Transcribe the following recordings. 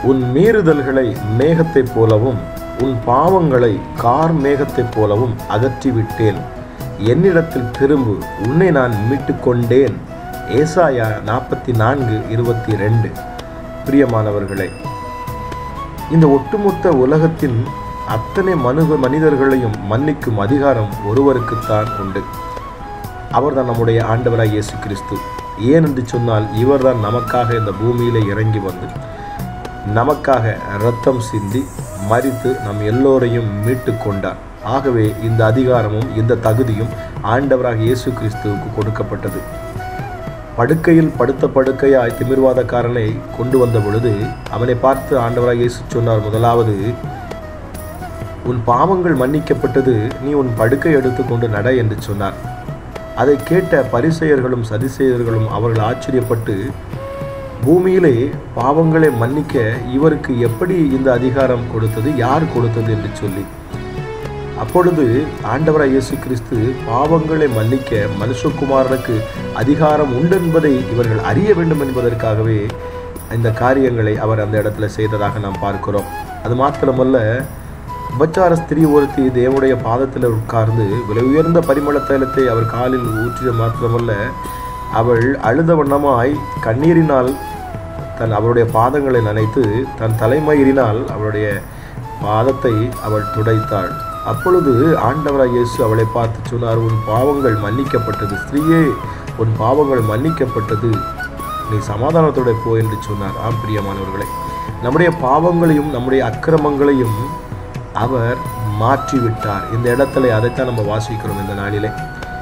உன் மீறுதல்களை மேகத்தைப் போலவும் உன் பாவங்களை கார் மேகத்தைப் போலவும் அகற்றிவிட்டேன் என்னிடத்தில் திரும்பு உன்னை நான் மீட்டுக் கொண்டேன் ஏசாயா நாற்பத்தி நான்கு இருபத்தி ரெண்டு பிரியமானவர்களே இந்த ஒட்டுமொத்த உலகத்தின் அத்தனை மனு மனிதர்களையும் மன்னிக்கும் அதிகாரம் ஒருவருக்குத்தான் உண்டு அவர்தான் நம்முடைய ஆண்டவராய் இயேசு கிறிஸ்து ஏன் என்று சொன்னால் இவர்தான் நமக்காக இந்த பூமியிலே இறங்கி வந்து நமக்காக இரத்தம் சிந்தி மறித்து நம் எல்லோரையும் மீட்டு கொண்டார் ஆகவே இந்த அதிகாரமும் இந்த தகுதியும் ஆண்டவராக இயேசு கிறிஸ்துவுக்கு கொடுக்கப்பட்டது படுக்கையில் படுத்த படுக்கையாய் திமிர்வாதக்காரனை கொண்டு வந்த பொழுது அவனை பார்த்து ஆண்டவராக இயேசு சொன்னார் முதலாவது உன் பாவங்கள் மன்னிக்கப்பட்டது நீ உன் படுக்கை எடுத்துக்கொண்டு நட என்று சொன்னார் அதை கேட்ட பரிசெயர்களும் சதிசெயர்களும் அவர்கள் ஆச்சரியப்பட்டு பூமியிலே பாவங்களை மன்னிக்க இவருக்கு எப்படி இந்த அதிகாரம் கொடுத்தது யார் கொடுத்தது என்று சொல்லி அப்பொழுது ஆண்டவராய் இயேசு கிறிஸ்து பாவங்களை மன்னிக்க மனுஷகுமாரனுக்கு அதிகாரம் உண்டு என்பதை இவர்கள் அறிய வேண்டும் என்பதற்காகவே இந்த காரியங்களை அவர் அந்த இடத்துல செய்ததாக நாம் பார்க்கிறோம் அது மாத்திரமல்ல உபச்சார ஸ்திரீ ஒருத்தி தேவனுடைய பாதத்தில் உட்கார்ந்து விலை உயர்ந்த பரிமள தைலத்தை அவர் காலில் ஊற்றிய மாத்திரமல்ல அவள் அழுத வண்ணமாய் கண்ணீரினால் தன் அவருடைய பாதங்களை நனைத்து தன் தலைமயிரினால் அவளுடைய பாதத்தை அவள் துடைத்தாள் அப்பொழுது ஆண்டவராய் இயேசு அவளை பார்த்து சொன்னார் உன் பாவங்கள் மன்னிக்கப்பட்டது ஸ்திரீயே உன் பாவங்கள் மன்னிக்கப்பட்டது நீ சமாதானத்தோட போ என்று சொன்னார் ஆம் பிரியமானவர்களே நம்முடைய பாவங்களையும் நம்முடைய அக்கிரமங்களையும் அவர் மாற்றிவிட்டார் இந்த இடத்துல அதைத்தான் நம்ம வாசிக்கிறோம் இந்த நாளிலே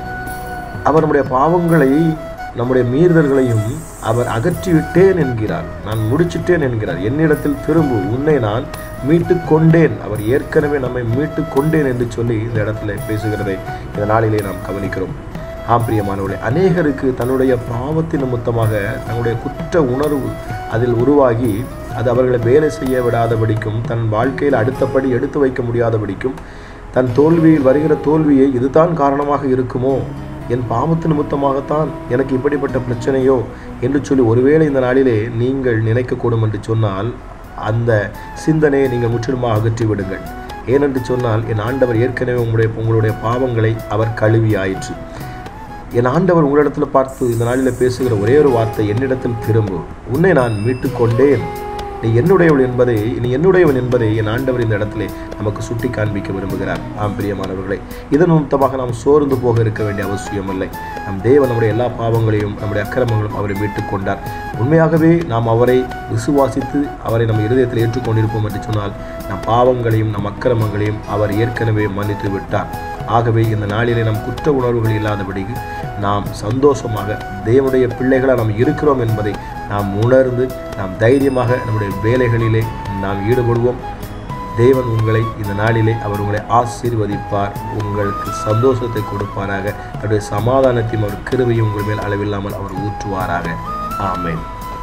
அவர் நம்முடைய பாவங்களை நம்முடைய மீறுதல்களையும் அவர் அகற்றிவிட்டேன் என்கிறார் நான் முடிச்சிட்டேன் என்கிறார் என்னிடத்தில் திரும்பு உன்னை நான் மீட்டு கொண்டேன் அவர் ஏற்கனவே நம்மை மீட்டு கொண்டேன் என்று சொல்லி இந்த இடத்துல பேசுகிறதை இந்த நாளிலே நாம் கவனிக்கிறோம் ஆம் பிரியமானவர்களே அநேகருக்கு தன்னுடைய பாவத்தின் நிமித்தமாக தன்னுடைய குற்ற உணர்வு அதில் உருவாகி அது அவர்களை வேலை செய்ய விடாதபடிக்கும் தன் வாழ்க்கையில் அடுத்தபடி எடுத்து வைக்க முடியாதபடிக்கும் தன் தோல்வியில் வருகிற தோல்வியை இதுதான் காரணமாக இருக்குமோ என் பாவத்து நிமித்தமாகத்தான் எனக்கு இப்படிப்பட்ட பிரச்சனையோ என்று சொல்லி ஒருவேளை இந்த நாளிலே நீங்கள் நினைக்கக்கூடும் என்று சொன்னால் அந்த சிந்தனையை நீங்கள் முற்றிலுமாக அகற்றி விடுங்கள் ஏனென்று சொன்னால் என் ஆண்டவர் ஏற்கனவே உங்களுடைய உங்களுடைய பாவங்களை அவர் கழுவி ஆயிற்று என் ஆண்டவர் உங்களிடத்தில் பார்த்து இந்த நாளில் பேசுகிற ஒரே ஒரு வார்த்தை என்னிடத்தில் திரும்பு உன்னை நான் மீட்டு கொண்டேன் நீ என்னுடையவள் என்பதை நீ என்னுடையவன் என்பதை என் ஆண்டவர் இந்த இடத்திலே நமக்கு சுட்டி காண்பிக்க விரும்புகிறார் ஆம் பிரியமானவர்களே இதன் நிமித்தமாக நாம் சோர்ந்து போக இருக்க வேண்டிய அவசியம் இல்லை நம் தேவன் நம்முடைய எல்லா பாவங்களையும் நம்முடைய அக்கிரமங்களும் அவரை மீட்டுக் கொண்டார் உண்மையாகவே நாம் அவரை விசுவாசித்து அவரை நம் இருதயத்தில் ஏற்றுக்கொண்டிருப்போம் என்று சொன்னால் நம் பாவங்களையும் நம் அக்கிரமங்களையும் அவர் ஏற்கனவே மன்னித்து விட்டார் ஆகவே இந்த நாளிலே நம் குற்ற உணர்வுகள் இல்லாதபடிக்கு நாம் சந்தோஷமாக தேவனுடைய பிள்ளைகளாக நாம் இருக்கிறோம் என்பதை நாம் உணர்ந்து நாம் தைரியமாக நம்முடைய வேலைகளிலே நாம் ஈடுபடுவோம் தேவன் உங்களை இந்த நாளிலே அவர் உங்களை ஆசீர்வதிப்பார் உங்களுக்கு சந்தோஷத்தை கொடுப்பாராக அவருடைய சமாதானத்தையும் அவர் கிருபையும் உங்கள் மேல் அளவில்லாமல் அவர் ஊற்றுவாராக ஆமென்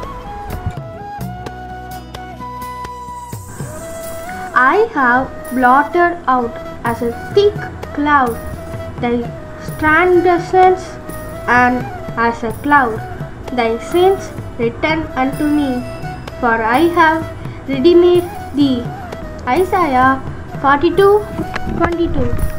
I have blotted out as a thick cloud thy transgressions, and as a cloud thy sins return unto me, for I have redeemed thee. Isaiah 42 22